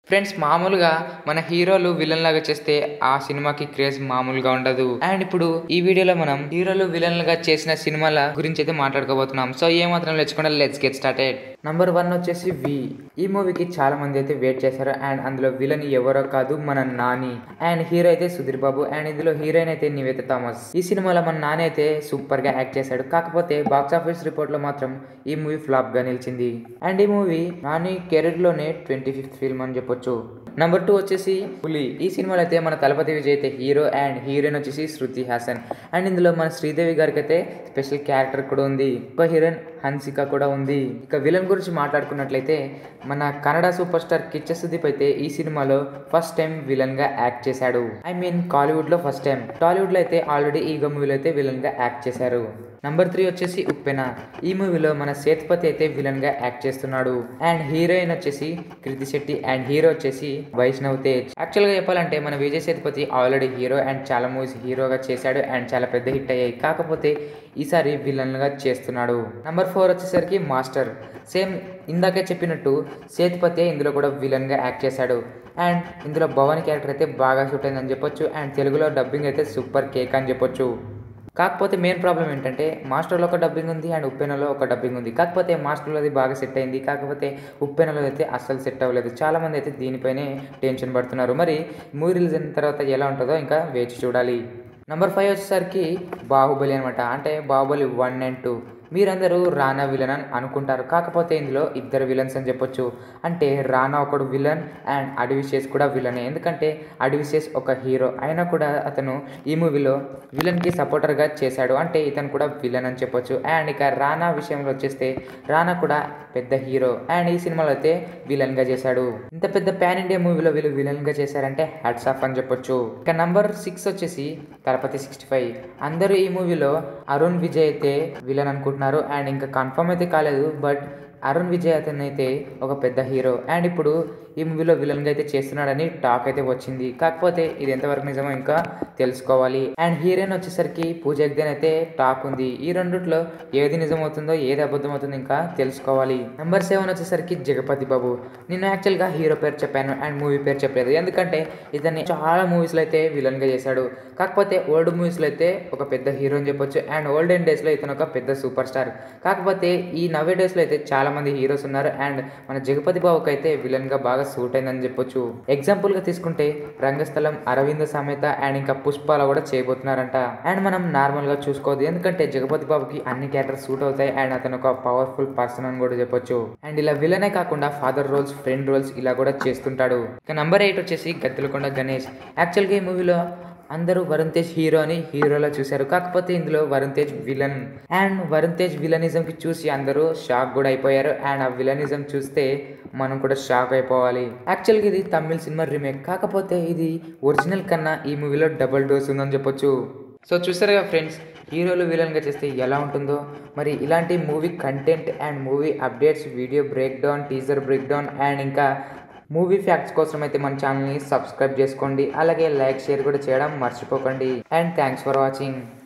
friends మామూలుగా మన హీరోలు విలన్ లాగా చేస్తే ఆ సినిమాకి క్రేజ్ మామూలుగా ఉండదు అండ్ ఇప్పుడు ఈ వీడియోలో మనం హీరోలు విలన్ గా చేసిన సినిమాల గురించి అయితే మాట్లాడుకోబోతున్నాం సో ఏ మాత్రం లేచకుండా let's get started number one వచ్చేసి వి ఈ మూవీకి చాలా మంది అయితే వెయిట్ చేశారు అండ్ అందులో విలన్ ఎవరో కాదు మన నాని అండ్ హీరో అయితే సుధీర్ బాబు అండ్ ఇందులో హీరోయిన్ అయితే నివేత థామస్ ఈ సినిమాలో మన నాని అయితే సూపర్ గా యాక్ట్ చేశాడు కాకపోతే బాక్స్ ఆఫీస్ రిపోర్ట్ లో మాత్రం ఈ మూవీ ఫ్లాప్ గా నిలిచింది అండ్ ఈ మూవీ నాని కెరీర్ లోనే ట్వంటీ ఫిఫ్త్ ఫిల్మ్ అని చెప్పొచ్చు నంబర్ టూ వచ్చేసి పులి ఈ సినిమాలో అయితే మన తలపతి విజయ్ అయితే హీరో అండ్ హీరోయిన్ వచ్చేసి శృతి హాసన్ అండ్ ఇందులో మన శ్రీదేవి గారికి అయితే స్పెషల్ క్యారెక్టర్ కూడా ఉంది ఒక హీరోయిన్ హన్సిక కూడా ఉంది ఇక విలన్ గురించి మాట్లాడుకున్నట్లయితే మన కన్నడ సూపర్ స్టార్ కిచ్చ సుదీప్ అయితే ఈ సినిమాలో ఫస్ట్ టైం విలన్ గా యాక్ట్ చేశాడు ఐ మీన్ కాలీవుడ్ లో ఫస్ట్ టైం టాలీవుడ్ లో అయితే ఆల్రెడీ ఈ మూవీలో అయితే విలన్ గా యాక్ట్ చేశారు నంబర్ త్రీ వచ్చేసి ఉప్పెన ఈ మూవీలో మన సేతుపతి అయితే విలన్ గా యాక్ట్ చేస్తున్నాడు అండ్ హీరోయిన్ వచ్చేసి కృతి శెట్టి అండ్ హీరో వచ్చేసి వైష్ణవ్ తేజ్ యాక్చువల్ గా చెప్పాలంటే మన Vijay Sethupathi already hero and చాలా మూవీస్ హీరోగా చేశాడు అండ్ చాలా పెద్ద హిట్ అయ్యాయి కాకపోతే ఈసారి విలన్ గా చేస్తున్నాడు నంబర్ ఫోర్ వచ్చేసరికి మాస్టర్ సేమ్ ఇందాకే చెప్పినట్టు సేతుపతి ఇందులో కూడా విలన్ గా యాక్ట్ చేశాడు అండ్ ఇందులో భవన్ క్యారెక్టర్ అయితే బాగా సూట్ అయిందని చెప్పొచ్చు అండ్ తెలుగులో డబ్బింగ్ అయితే సూపర్ కేక్ అని చెప్పొచ్చు కాకపోతే మెయిన్ ప్రాబ్లం ఏంటంటే మాస్టర్లో ఒక డబ్బింగ్ ఉంది అండ్ ఉప్పెనలో ఒక డబ్బింగ్ ఉంది కాకపోతే మాస్టర్లో అది బాగా సెట్ అయింది కాకపోతే ఉప్పెనలో అయితే అస్సలు సెట్ అవ్వలేదు చాలామంది అయితే దీనిపైనే టెన్షన్ పడుతున్నారు మరి మూవీ రిలీజ్ అయిన తర్వాత ఎలా ఉంటుందో ఇంకా వేచి చూడాలి నెంబర్ ఫైవ్ వచ్చేసరికి బాహుబలి అనమాట అంటే బాహుబలి వన్ అండ్ టూ మీరందరూ రానా విలన్ అని అనుకుంటారు కాకపోతే ఇందులో ఇద్దరు విలన్స్ అని చెప్పొచ్చు అంటే రానా ఒకడు విలన్ అండ్ అడివిశేష్ కూడా విలనే ఎందుకంటే అడివిశేష్ ఒక హీరో అయినా కూడా అతను ఈ మూవీలో విలన్కి సపోర్టర్గా చేశాడు అంటే ఇతను కూడా విలన్ అని చెప్పొచ్చు అండ్ ఇక రానా విషయంలో వచ్చేస్తే రానా కూడా పెద్ద హీరో అండ్ ఈ సినిమాలో అయితే విలన్గా చేశాడు ఇంత పెద్ద పాన్ ఇండియా మూవీలో వీళ్ళు విలన్గా చేశారంటే హ్యాట్స్ ఆఫ్ అని చెప్పొచ్చు ఇక నంబర్ సిక్స్ వచ్చేసి తలపతి సిక్స్టీ ఫైవ్ అందరూ ఈ మూవీలో అరుణ్ విజయ్ అయితే విలన్ అనుకుంటున్నారు అండ్ ఇంకా కన్ఫర్మ్ అయితే కాలేదు బట్ అరుణ్ విజయ్ అతను అయితే ఒక పెద్ద హీరో అండ్ ఇప్పుడు ఈ మూవీలో విలన్గా అయితే చేస్తున్నాడని టాక్ అయితే వచ్చింది కాకపోతే ఇది ఎంతవరకు నిజమో ఇంకా తెలుసుకోవాలి అండ్ హీరోయిన్ వచ్చేసరికి పూజ ఎగ్దేన్ అయితే టాక్ ఉంది ఈ రెండిట్లో ఏది నిజమవుతుందో ఏది అబద్ధం అవుతుందో ఇంకా తెలుసుకోవాలి నెంబర్ సెవెన్ వచ్చేసరికి జగపతి బాబు నేను యాక్చువల్గా హీరో పేరు చెప్పాను అండ్ మూవీ పేరు చెప్పలేదు ఎందుకంటే ఇతన్ని చాలా మూవీస్లో అయితే విలన్గా చేశాడు కాకపోతే ఓల్డ్ మూవీస్లో అయితే ఒక పెద్ద హీరో అని చెప్పొచ్చు అండ్ ఓల్డెన్ డేస్లో ఇతను ఒక పెద్ద సూపర్ స్టార్ కాకపోతే ఈ నవే డేస్లో అయితే చాలా మంది హీరోస్ ఉన్నారు అండ్ మన జగపతి బాబుకి అయితే విలన్గా బాగా సూట్ అయిందని చెప్పొచ్చు ఎగ్జాంపుల్గా తీసుకుంటే రంగస్థలం అరవింద సమేత అండ్ ఇంకా పుష్పాల కూడా చేయబోతున్నారంట అండ్ మనం నార్మల్గా చూసుకోవద్దు ఎందుకంటే జగపతి బాబుకి అన్ని క్యారెక్టర్స్ సూట్ అవుతాయి అండ్ అతను ఒక పవర్ఫుల్ పర్సన్ అని కూడా చెప్పొచ్చు అండ్ ఇలా విలనే కాకుండా ఫాదర్ రోల్స్ ఫ్రెండ్ రోల్స్ ఇలా కూడా చేస్తుంటాడు ఇక నంబర్ ఎయిట్ వచ్చేసి గద్దెలకొండ గణేష్ యాక్చువల్గా ఈ మూవీలో అందరూ వరుణ్ తేజ్ హీరో అని హీరోలా చూశారు కాకపోతే ఇందులో వరుణ్ తేజ్ విలన్ అండ్ వరుణ్ తేజ్ విలనిజంకి చూసి అందరూ షాక్ కూడా అయిపోయారు అండ్ ఆ విలనిజం చూస్తే మనం కూడా షాక్ అయిపోవాలి యాక్చువల్గా ఇది తమిళ్ సినిమా రీమేక్ కాకపోతే ఇది ఒరిజినల్ కన్నా ఈ మూవీలో డబుల్ డోస్ ఉందని చెప్పొచ్చు సో చూసారు కదా ఫ్రెండ్స్ హీరోలు విలన్గా చేస్తే ఎలా ఉంటుందో మరి ఇలాంటి movie content and movie updates video break down teaser break down and ఇంకా మూవీ ఫ్యాక్ట్స్ కోసం అయితే మన ఛానల్ని సబ్స్క్రైబ్ చేసుకోండి అలాగే లైక్ షేర్ కూడా చేయడం మర్చిపోకండి అండ్ థ్యాంక్స్ ఫర్ వాచింగ్